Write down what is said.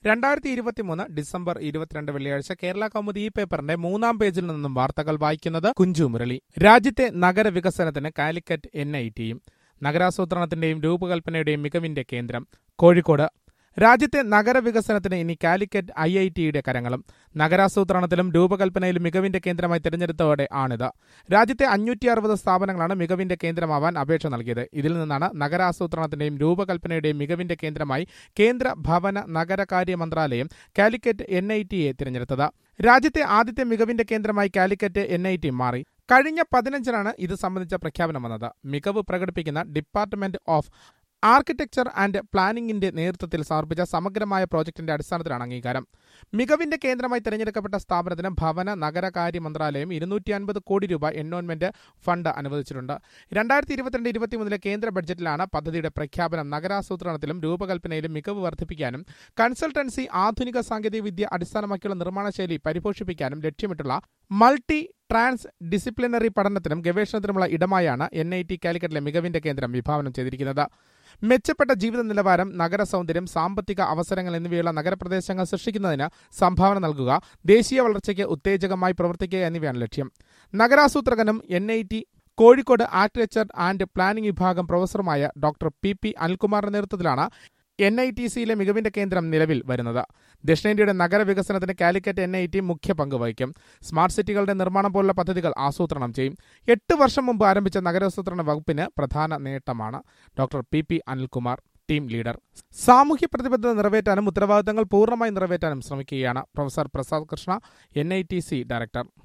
രണ്ടായിരത്തി ഇരുപത്തിമൂന്ന് ഡിസംബർ ഇരുപത്തിരണ്ട് വെള്ളിയാഴ്ച കേരള കൗമുദി ഈ പേപ്പറിന്റെ മൂന്നാം പേജിൽ നിന്നും വാർത്തകൾ വായിക്കുന്നത് കുഞ്ചു മുരളി രാജ്യത്തെ നഗരവികസനത്തിന് കാലിക്കറ്റ് എൻ ഐ ടിയും നഗരാസൂത്രണത്തിന്റെയും രൂപകൽപ്പനയുടെയും മികവിന്റെ കേന്ദ്രം കോഴിക്കോട് രാജ്യത്തെ നഗരവികസനത്തിന് ഇനി കാലിക്കറ്റ് ഐ ഐ ടിയുടെ കരങ്ങളും നഗരാസൂത്രണത്തിലും രൂപകൽപ്പനയിലും മികവിന്റെ കേന്ദ്രമായി തിരഞ്ഞെടുത്തതോടെ ആണിത് രാജ്യത്തെ അഞ്ഞൂറ്റി അറുപത് സ്ഥാപനങ്ങളാണ് മികവിന്റെ കേന്ദ്രമാവാൻ അപേക്ഷ നൽകിയത് ഇതിൽ നിന്നാണ് നഗരാസൂത്രണത്തിന്റെയും രൂപകൽപ്പനയുടെയും മികവിന്റെ കേന്ദ്രമായി കേന്ദ്ര ഭവന നഗരകാര്യ മന്ത്രാലയം കാലിക്കറ്റ് എൻ ഐ ടിയെ തിരഞ്ഞെടുത്തത് രാജ്യത്തെ ആദ്യത്തെ മികവിന്റെ കേന്ദ്രമായി കാലിക്കറ്റ് എൻ ഐ ടി മാറി കഴിഞ്ഞ പതിനഞ്ചിനാണ് ഇത് സംബന്ധിച്ച പ്രഖ്യാപനം വന്നത് മികവ് പ്രകടിപ്പിക്കുന്ന ഡിപ്പാർട്ട്മെന്റ് ഓഫ് ആർക്കിടെക്ചർ ആൻഡ് പ്ലാനിംഗിന്റെ നേതൃത്വത്തിൽ സമർപ്പിച്ച സമഗ്രമായ പ്രോജക്ടിന്റെ അടിസ്ഥാനത്തിലാണ് അംഗീകാരം മികവിന്റെ കേന്ദ്രമായി തിരഞ്ഞെടുക്കപ്പെട്ട സ്ഥാപനത്തിന് ഭവന നഗരകാര്യ മന്ത്രാലയം ഇരുന്നൂറ്റി അൻപത് കോടി രൂപ എൻവോൺമെന്റ് ഫണ്ട് അനുവദിച്ചിട്ടുണ്ട് രണ്ടായിരത്തി ഇരുപത്തിരണ്ട് ഇരുപത്തിമൂന്നിലെ കേന്ദ്ര ബഡ്ജറ്റിലാണ് പദ്ധതിയുടെ പ്രഖ്യാപനം നഗരാസൂത്രണത്തിലും രൂപകൽപ്പനയിലും മികവ് വർദ്ധിപ്പിക്കാനും കൺസൾട്ടൻസി ആധുനിക സാങ്കേതിക വിദ്യ അടിസ്ഥാനമാക്കിയുള്ള നിർമ്മാണ ശൈലി പരിപോഷിപ്പിക്കാനും ലക്ഷ്യമിട്ടുള്ള മൾട്ടി ട്രാൻസ് ഡിസിപ്ലിനറി പഠനത്തിനും ഗവേഷണത്തിനുമുള്ള ഇടമായാണ് എൻ ഐ ടി കാലിക്കറ്റിലെ മികവിന്റെ കേന്ദ്രം വിഭാവനം ചെയ്തിരിക്കുന്നത് മെച്ചപ്പെട്ട ജീവിത നിലവാരം നഗര സൗന്ദര്യം സാമ്പത്തിക അവസരങ്ങൾ എന്നിവയുള്ള നഗരപ്രദേശങ്ങൾ സൃഷ്ടിക്കുന്നതിന് സംഭാവന നൽകുക ദേശീയ വളർച്ചയ്ക്ക് ഉത്തേജകമായി പ്രവർത്തിക്കുക എന്നിവയാണ് ലക്ഷ്യം നഗരാസൂത്രകനും N I T Kozhikode architecture and planning വിഭാഗം പ്രൊഫസറുമായ ഡോക്ടർ പി പി അനിൽകുമാറിന്റെ നേതൃത്വത്തിലാണ് എൻ ഐ ടി സിയിലെ മികവിന്റെ കേന്ദ്രം നിലവിൽ വരുന്നത് ദക്ഷിണേന്ത്യയുടെ നഗരവികസനത്തിന് കാലിക്കറ്റ് എൻ ഐ ടി മുഖ്യ പങ്ക് വഹിക്കും സ്മാർട്ട് സിറ്റികളുടെ നിർമ്മാണം പോലുള്ള പദ്ധതികൾ ആസൂത്രണം ചെയ്യും എട്ട് വർഷം മുമ്പ് ആരംഭിച്ച നഗരാസൂത്രണ വകുപ്പിന് പ്രധാന നേട്ടമാണ് doctor P P Anilkumar team leader സാമൂഹ്യ പ്രതിബദ്ധത നിറവേറ്റാനും ഉത്തരവാദിത്തങ്ങൾ പൂർണ്ണമായി നിറവേറ്റാനും ശ്രമിക്കുകയാണ് professor Prasad Krishna N I T C director